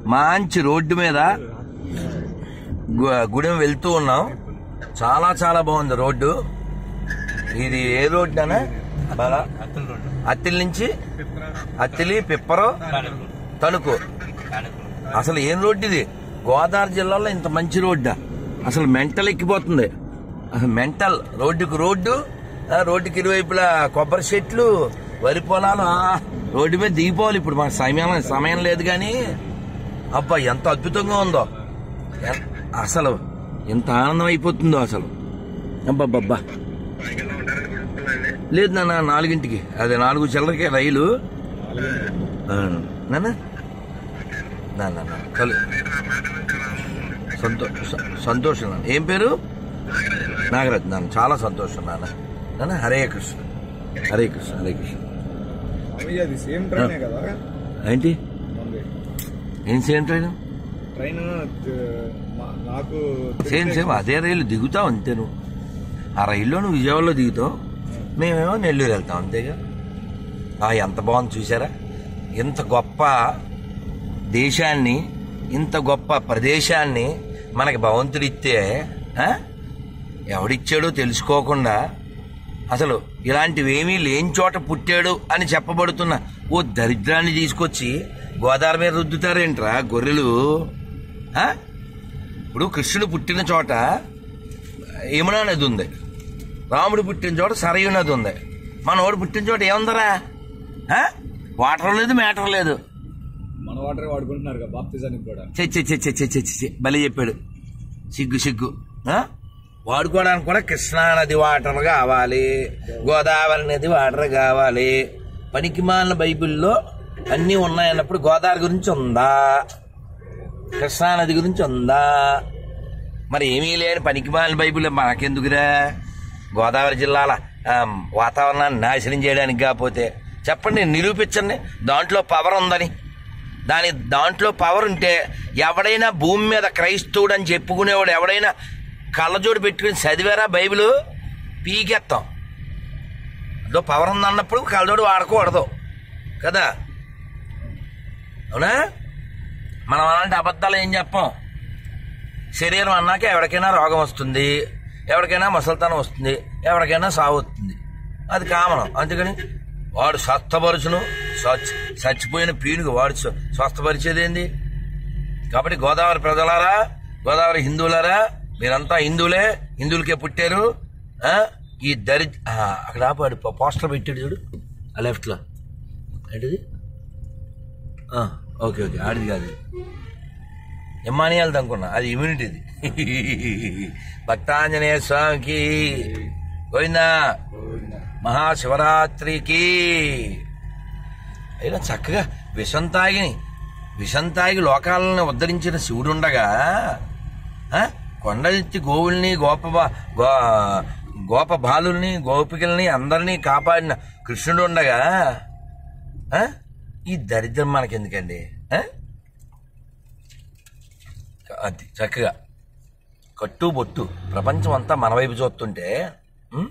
మంచి రోడ్డు మీద గు- గుడెం వెళ్తూ ఉన్నాం చాలా చాలా బాగుంది రోడ్డు ఇది ఏ రోడ్డు అనా బాలా అత్తిలి నుంచి అత్తిలి పిప్పరు తణుకు అసలు ఏం రోడ్డు ఇది గోదావరి జిల్లాలో ఇంత మంచి రోడ్డా అసలు మెంటల్ ఎక్కిపోతుంది అసలు మెంటల్ రోడ్డుకు రోడ్డు ఆ, రోడ్డుకి ఇరువైపులా కొబ్బరి చెట్లు వరి పొలాలు ఆ, రోడ్డు మీద దిగిపోవాలి ఇప్పుడు మాకు సమయం సమయం లేదు కానీ అబ్బా ఎంత అద్భుతంగా ఉందో ఎన్- అసలు ఎంత ఆనందం అయిపోతుందో అసలు అబ్బబ్బబ్బా లేదు నాన్న నాలుగింటికి అదే నాలుగు చిల్లరకే రైలు ఆ, నాన్న నాన్న నాన్న, కలు సంతో స- సంతోషం నాన్న ఏం పేరు నాగరాజ్ నాన్న చాలా సంతోషం నాన్న నాన్న హరే కృష్ణ హరే కృష్ణ హరే కృష్ణ అవి అది సేమ్ ట్రైనే కదా ఏంటి ఉంది. ఏం సేమ్ ట్రైన్ ట్రైన్ త- మా- నాకు సేమ్ సేమ్ అదే రైలు దిగుతావు అంతే నువ్వు ఆ రైల్లో నువ్వు విజయవాడలో దిగుతావు మేమేమో నెల్లూరు వెళ్తాం అంతేగా ఆ ఎంత బాగుంది చూసారా ఇంత గొప్ప దేశాన్ని ఇంత గొప్ప ప్రదేశాన్ని మనకి భగవంతుడిస్తే ఆ? ఎవడిచ్చాడో తెలుసుకోకుండా అసలు ఇలాంటివి ఏమీ లేని చోట పుట్టాడు అని చెప్పబడుతున్న ఓ దరిద్రాన్ని తీసుకొచ్చి గోదావరి మీద రుద్దుతారేంట్రా గొర్రెలు ఆ? ఇప్పుడు కృష్ణుడు పుట్టిన చోట యమునా నది ఉంది రాముడు పుట్టిన చోట సరయు నది ఉంది మనోడు పుట్టిన చోట ఏముందరా ఆ? వాటర్ లేదు మ్యాటర్ లేదు మన వాటర్ వాడుకుంటున్నారు కదా బాప్తిజానికి కూడా చె చె చె చె చె చె చె చె. భలే చెప్పాడు సిగ్గు సిగ్గు ఆ? వాడుకోవడానికి కూడా కృష్ణా నది వాటర్ కావాలి గోదావరి నది వాటర్ కావాలి పనికి మాలిన బైబిల్లో అన్నీ ఉన్నాయన్నప్పుడు గోదావరి గురించి ఉందా కృష్ణా నది గురించి ఉందా మరి ఏమీ లేని పనికి మాలిన బైబిల్ మనకెందుకురా గోదావరి జిల్లాల ఆ, వాతావరణాన్ని నాశనం చేయడానికి కాకపోతే చెప్పండి నిరూపించండి దాంట్లో పవర్ ఉందని దాని దాంట్లో పవర్ ఉంటే ఎవడైనా భూమి మీద క్రైస్తవుడు అని చెప్పుకునేవాడు ఎవడైనా కళ్ళజోడు పెట్టుకుని చదివారా బైబిల్ పీకెత్తాం అదో పవర్ ఉందన్నప్పుడు కళ్ళజోడు వాడకూడదు కదా అవునా మనం అలాంటి అబద్ధాలు ఏం చెప్పం శరీరం అన్నాక ఎవరికైనా రోగం వస్తుంది ఎవరికైనా ముసలితనం వస్తుంది ఎవరికైనా సావు వస్తుంది అది కామనం అందుకని వాడు స్వస్థపరచును స్వచ్ఛ చచ్చిపోయిన పీనుగు వాడు స్వ- స్వస్థపరిచేదేంది కాబట్టి గోదావరి ప్రజలారా గోదావరి హిందువులారా మీరంతా హిందువులే హిందువులకే పుట్టారు ఆ? ఈ దరి ఆ, అక్కడ ఆపాడు పో- పోస్టర్ పెట్టాడు చూడు ఆ లెఫ్ట్లో ఏంటిది ఆ, ఓకే ఓకే ఆడిది కాదు ఎమ్మానియాలది అనుకున్నా అది ఇమ్యూనిటీది భక్తాంజనేయ స్వామికి గోవిందా మహాశివరాత్రికి అయినా చక్కగా విషం తాగి విషం తాగి లోకాలను ఉద్ధరించిన శివుడుండగా ఆ? కొండలెత్తి గోవుల్ని గోప బా- గో గోప బాలుల్ని గోపికల్ని అందరినీ కాపాడిన కృష్ణుడు ఉండగా ఆ? ఈ దరిద్రం మనకెందుకండి ఆ? అది చక్కగా కట్టు బొట్టు ప్రపంచం అంతా మన వైపు చూస్తుంటే ఉం?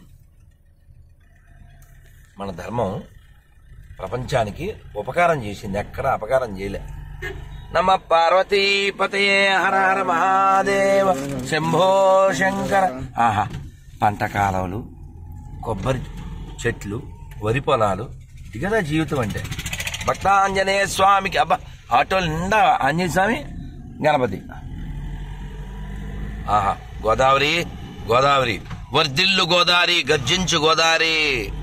మన ధర్మం ప్రపంచానికి ఉపకారం చేసింది ఎక్కడ అపకారం చేయలే నమ పార్వతీపతయే హర హర మహాదేవ శంభో శంకర ఆహా పంట కాలువలు కొబ్బరి చెట్లు వరి పొలాలు ఇది కదా జీవితం అంటే భక్తాంజనేయ స్వామికి అబ్బా ఆటోలు నిండా ఆంజనేయ స్వామి గణపతి ఆహా గోదావరి గోదావరి వర్ధిల్లు గోదావరి గర్జించు గోదావరి